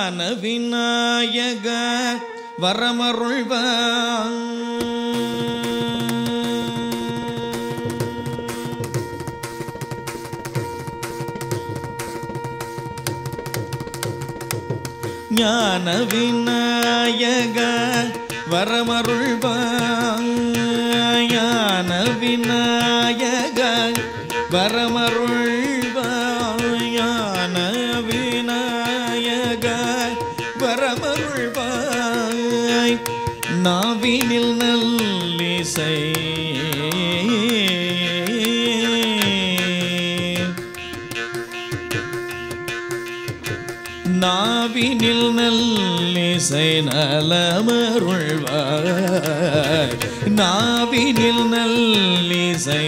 ஞான விநாயக வரமருள்வான் ஞான விநாயக வரமருள்வான் ஞான விநாயக வரமருள்வான் ஞான விநாயக வரமருள்வாய் நாவினில் நல்லிசை நாவினில் நல்லிசை நலமருள்வாய் நாவினில் நல்லிசை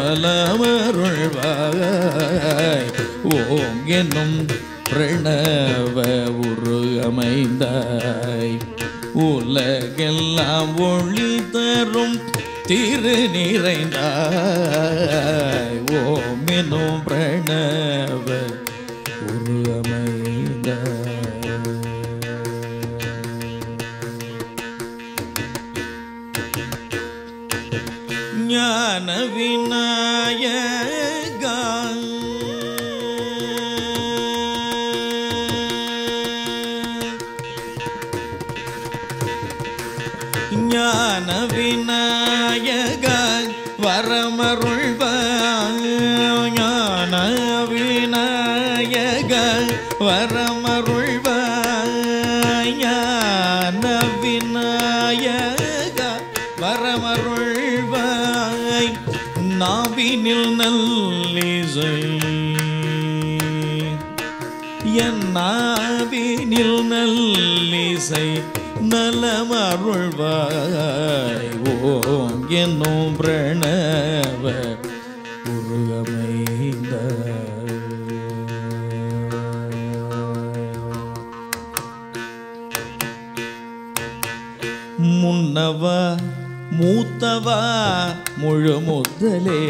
நலமருள்வாய் ஓம் என்னும் பிரணவ உரு அமைந்தாய் உலகெல்லாம் ஒளி தரும் திரு நிறைந்தாய் ஓம் என்னும் பிரணவ உரு அமைந்தாய் ஞான விநாயகா ஞான விநாயக வரமருள்வாய் ஞான விநாயக வரமருள்வாய் ஞான விநாயக வரமருள்வாய் நாவினில் நல்லிசை என் நாவினில் நல்லிசை நலமருள்வாய் ஓம் என்னும் பிரணவ உருகமைந்த முன்னவா மூத்தவா முழு முதலே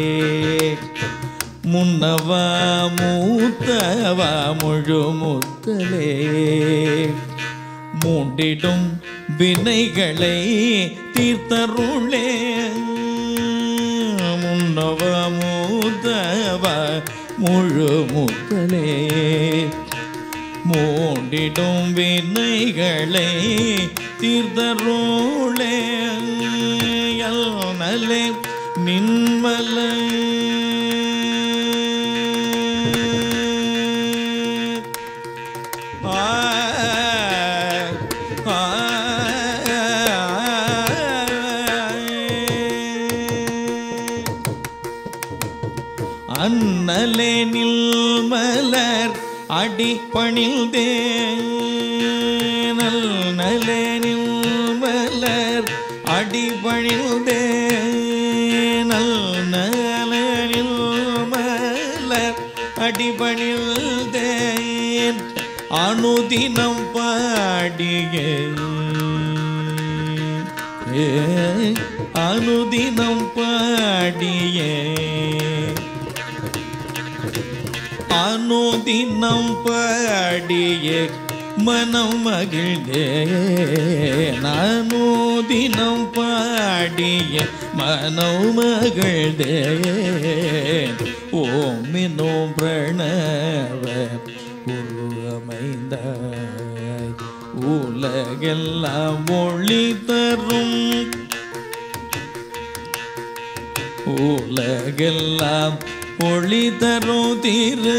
முன்னவா மூத்தவா முழு முதலே மூண்டிடும் வினைகளை தீர்த்தருளே முன்னவா மூத்தவா முழு முதலே மூண்டிடும் வினைகளை தீர்த்தருளே நலே நின்மலை ஆ ஆ அன்னலே நில்மலர் அடி பணிந்தே நல்நலே நில்மலர் அடி பணிந்தே நல்நலே நில்மலர் அடி பணிந்தேன் அனுதினம் பாடிய ஏ, அனுதினம் பாடிய அனுதினம் பாடிய மனம் மகிழ்ந்தே அனுதினம் பாடிய மனம் மகிழ்ந்தே ஓமினோ பிரணவ குரு அமைந்தாய் உலகெல்லாம் ஒளி தரும் உலகெல்லாம் ஒளி தரும் திரு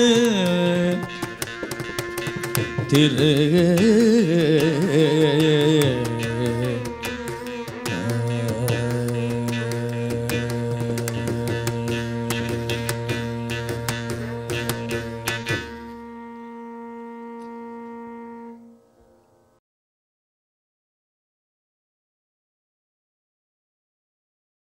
திரு